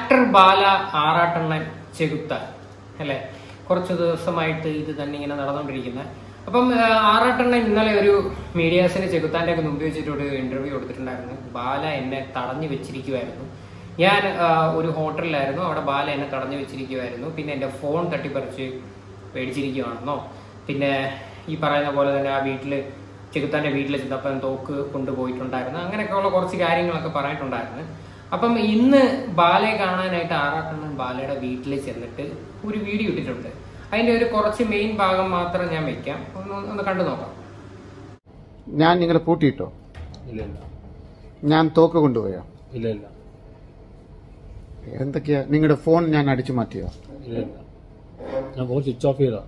actor ബാല ആറാട്ടണ്ണൻ ചെകുത്താൻ അല്ലെ കുറച്ച് ദിവസമായിട്ട് ഇത് തന്നെ ഇങ്ങനെ നടന്നുകൊണ്ടിരിക്കുന്നത് അപ്പം ആ, ആറാട്ടണ്ണൻ ഇന്നലെ ഒരു മീഡിയാസിന് ചെകുത്താന്റെ ഒക്കെ മുമ്പിൽ വെച്ചിട്ട് ഒരു ഇന്റർവ്യൂ കൊടുത്തിട്ടുണ്ടായിരുന്നു ബാല എന്നെ തടഞ്ഞു വെച്ചിരിക്കുമായിരുന്നു ഞാൻ ആ, ഒരു ഹോട്ടലിലായിരുന്നു അവിടെ ബാല എന്നെ തടഞ്ഞു വെച്ചിരിക്കുമായിരുന്നു പിന്നെ എന്റെ ഫോൺ തട്ടിപ്പറിച്ച് പേടിച്ചിരിക്കുവാണെന്നോ പിന്നെ ഈ പറയുന്ന പോലെ തന്നെ ആ വീട്ടില് ചെകുത്താന്റെ വീട്ടിൽ ചെന്നപ്പം തോക്ക് കൊണ്ടുപോയിട്ടുണ്ടായിരുന്നു അങ്ങനെയൊക്കെയുള്ള കുറച്ച് കാര്യങ്ങളൊക്കെ പറഞ്ഞിട്ടുണ്ടായിരുന്നു അപ്പം ഇന്ന് ബാലയെ കാണാനായിട്ട് ആറാട്ടണ്ണൻ ബാലയുടെ വീട്ടിൽ ചെന്നിട്ട് ഒരു വീഡിയോ ഇട്ടിട്ടുണ്ട് അതിന്റെ ഒരു കുറച്ച് മെയിൻ ഭാഗം മാത്രം ഞാൻ വെക്കാം ഒന്ന് ഒന്ന് കണ്ടു നോക്കാം ഞാൻ നിങ്ങളെ പൂട്ടിയിട്ടോ ഇല്ല ഇല്ല ഞാൻ തോക്ക് കൊണ്ടുപോയോ ഇല്ല ഇല്ല എന്തൊക്കെയാ നിങ്ങളുടെ ഫോൺ ഞാൻ അടിച്ചു മാറ്റിയോ ഇല്ല ഇല്ല ഞാൻ ഫോൺ സ്വിച്ച് ഓഫ് ചെയ്താ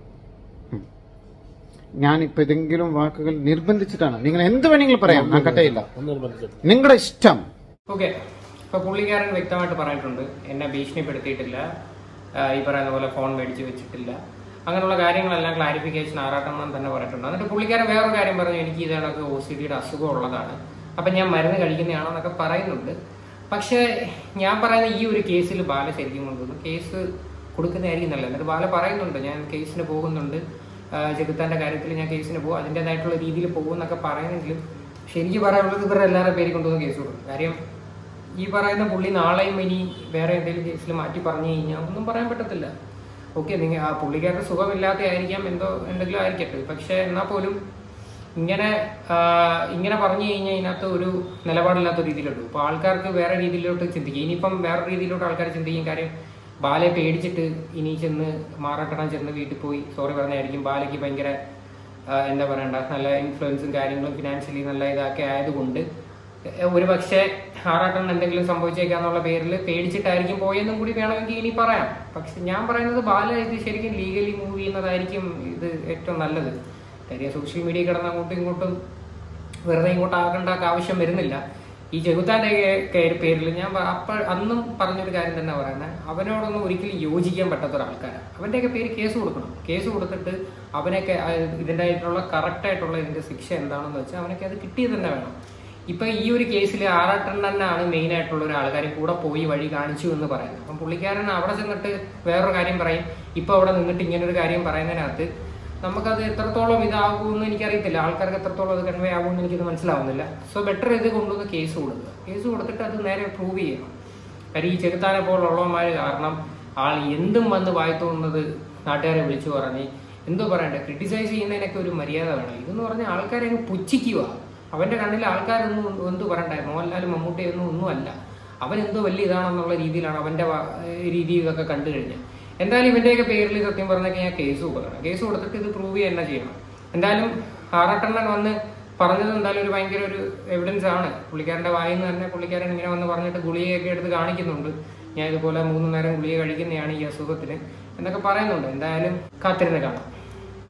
ഞാൻ ഇപ്പൊ ഏതെങ്കിലും വാക്കുകൾ നിർബന്ധിച്ചിട്ടാണ് നിങ്ങൾ എന്ത് വേണമെങ്കിലും പറയാം ഞാൻ കട്ടയില്ല ഒന്നും നിർബന്ധിച്ചിട്ടില്ല നിങ്ങളുടെ ഇഷ്ടം ഓക്കെ ഇപ്പൊ പുള്ളിക്കാരൻ വ്യക്തമായിട്ട് പറഞ്ഞിട്ടുണ്ട് എന്നെ ഭീഷണിപ്പെടുത്തിയിട്ടില്ല ആ, ഈ പറയുന്ന പോലെ ഫോൺ മേടിച്ച് വെച്ചിട്ടില്ല അങ്ങനെയുള്ള കാര്യങ്ങളെല്ലാം ക്ലാരിഫിക്കേഷൻ ആറാട്ടണ്ണൻ തന്നെ പറഞ്ഞിട്ടുണ്ട് എന്നിട്ട് പുള്ളിക്കാരൻ വേറൊരു കാര്യം പറഞ്ഞു എനിക്ക് ഇത് കണക്ക് ഒ സി ഡിയുടെ അസുഖം ഉള്ളതാണ് അപ്പൊ ഞാൻ മരുന്ന് കഴിക്കുന്നതാണെന്നൊക്കെ പറയുന്നുണ്ട് പക്ഷേ ഞാൻ പറയുന്ന ഈ ഒരു കേസിൽ ബാല ശരിക്കും കൊണ്ടുവന്നു കേസ് കൊടുക്കുന്നതായിരിക്കും നല്ലത് എന്നിട്ട് ബാല പറയുന്നുണ്ട് ഞാൻ കേസിന് പോകുന്നുണ്ട് ആ, ചെകുത്താന്റെ കാര്യത്തിൽ ഞാൻ കേസിന് പോകും അതിൻ്റെതായിട്ടുള്ള രീതിയിൽ പോകും എന്നൊക്കെ പറയുന്നെങ്കിലും പക്ഷെ എനിക്ക് പറയാനുള്ളത് ഇവരുടെ എല്ലാവരുടെ പേര് കൊണ്ടുവന്ന് കേസ് കൊടുക്കും കാര്യം ഈ പറയുന്ന പുള്ളി നാളെയും ഇനി വേറെ എന്തെങ്കിലും കേസിൽ മാറ്റി പറഞ്ഞു കഴിഞ്ഞാൽ ഒന്നും പറയാൻ പറ്റത്തില്ല ഓക്കെ നിങ്ങൾ ആ പുള്ളിക്കാരുടെ സുഖമില്ലാത്ത ആയിരിക്കാം എന്തോ എന്തെങ്കിലും ആയിരിക്കട്ടെ പക്ഷെ എന്നാൽ പോലും ഇങ്ങനെ ആ, ഇങ്ങനെ പറഞ്ഞു കഴിഞ്ഞാൽ ഇതിനകത്ത് ഒരു നിലപാടില്ലാത്ത രീതിയിലുള്ളൂ അപ്പോൾ ആൾക്കാർക്ക് വേറെ രീതിയിലോട്ട് ചിന്തിക്കും ഇനിയിപ്പം വേറെ രീതിയിലോട്ട് ആൾക്കാർ ചിന്തിക്കും കാര്യം ബാലയെ പേടിച്ചിട്ട് ഇനി ചെന്ന് മാറാട്ടണം ചെന്ന് വീട്ടിൽ പോയി സോറി പറഞ്ഞായിരിക്കും ബാലയ്ക്ക് ഭയങ്കര ആ, എന്താ പറയണ്ട നല്ല ഇൻഫ്ലുവൻസും കാര്യങ്ങളും ഫിനാൻഷ്യലി നല്ല ഇതൊക്കെ ആയതുകൊണ്ട് ഒരു പക്ഷേ ആറാട്ടൻ എന്തെങ്കിലും സംഭവിച്ചേക്കാന്നുള്ള പേരിൽ പേടിച്ചിട്ടായിരിക്കും പോയെന്നും കൂടി വേണമെങ്കിൽ ഇനി പറയാം പക്ഷെ ഞാൻ പറയുന്നത് ബാല ഇത് ശരിക്കും ലീഗലി മൂവ് ചെയ്യുന്നതായിരിക്കും ഇത് ഏറ്റവും നല്ലത് കാര്യം സോഷ്യൽ മീഡിയ കിടന്ന് അങ്ങോട്ടും ഇങ്ങോട്ടും വെറുതെ ഇങ്ങോട്ട് ആകേണ്ട ആവശ്യം വരുന്നില്ല ഈ ചെകുത്താന്റെ കേ- പേരിൽ ഞാൻ പ- അപ്പ അന്നും പറഞ്ഞൊരു കാര്യം തന്നെ പറയുന്നത് അവനോടൊന്നും ഒരിക്കലും യോജിക്കാൻ പറ്റാത്ത ഒരാൾക്കാരാണ് അവന്റെയൊക്കെ പേര് കേസ് കൊടുക്കണം കേസ് കൊടുത്തിട്ട് അവനൊക്കെ ആ ഇതിന്റെ ആയിട്ടുള്ള കറക്റ്റ് ആയിട്ടുള്ള ഇതിന്റെ ശിക്ഷ എന്താണെന്ന് വെച്ചാൽ അവനൊക്കെ അത് കിട്ടിയത് തന്നെ വേണം ഇപ്പൊ ഈ ഒരു കേസിൽ ആറാട്ടെണ്ണനാണ് മെയിൻ ആയിട്ടുള്ള ഒരു ആൾക്കാർ കൂടെ പോയി വഴി കാണിച്ചു എന്ന് പറയുന്നത് അപ്പം പുള്ളിക്കാരൻ അവിടെ ചെന്നിട്ട് വേറൊരു കാര്യം പറയും ഇപ്പൊ അവിടെ നിന്നിട്ട് ഇങ്ങനെ ഒരു കാര്യം പറയുന്നതിനകത്ത് നമുക്കത് എത്രത്തോളം ഇതാകുമെന്ന് എനിക്കറിയത്തില്ല ആൾക്കാർക്ക് എത്രത്തോളം അത് കൺവേ ആകുമെന്ന് എനിക്കത് മനസ്സിലാവുന്നില്ല സോ ബെറ്റർ ഇത് കൊണ്ടുവന്ന് കേസ് കൊടുക്കുക കേസ് കൊടുത്തിട്ട് അത് നേരെ പ്രൂവ് ചെയ്യണം കാര്യം ഈ ചെറുത്താനെ പോലുള്ളവന്മാർ കാരണം ആൾ എന്തും വന്ന് വായി തോന്നുന്നത് നാട്ടുകാരെ വിളിച്ചു പറഞ്ഞ് എന്തോ പറയണ്ടേ ക്രിട്ടിസൈസ് ചെയ്യുന്നതിനൊക്കെ ഒരു മര്യാദ വേണം ഇതെന്ന് പറഞ്ഞാൽ ആൾക്കാരെ അങ്ങ് പുച്ഛിക്കുക അവന്റെ കണ്ണിൽ ആൾക്കാരൊന്നും എന്ത് പറയണ്ടേ മോഹൻലാലും മമ്മൂട്ടിയൊന്നും ഒന്നുമല്ല അവൻ എന്തോ വലിയ ഇതാണെന്നുള്ള രീതിയിലാണ് അവന്റെ വ- രീതി ഇതൊക്കെ കണ്ടു കഴിഞ്ഞാൽ എന്തായാലും ഇവന്റെയൊക്കെ പേരിൽ സത്യം പറഞ്ഞൊക്കെ ഞാൻ കേസ് കൊടുക്കണം കേസ് കൊടുത്തിട്ട് ഇത് പ്രൂവ് ചെയ്യുക തന്നെ ചെയ്യണം എന്തായാലും ആറാട്ടെണ്ണൻ വന്ന് പറഞ്ഞത് എന്തായാലും ഒരു ഭയങ്കര ഒരു എവിഡൻസ് ആണ് പുള്ളിക്കാരന്റെ വായിൽ നിന്ന് തന്നെ പുള്ളിക്കാരൻ ഇങ്ങനെ വന്ന് പറഞ്ഞിട്ട് ഗുളികയൊക്കെ എടുത്ത് കാണിക്കുന്നുണ്ട് ഞാൻ ഇതുപോലെ മൂന്ന് നേരം ഗുളിക കഴിക്കുന്നതാണ് ഈ അസുഖത്തിന് എന്നൊക്കെ പറയുന്നുണ്ട് എന്തായാലും കാത്തിരുന്ന് കാണാം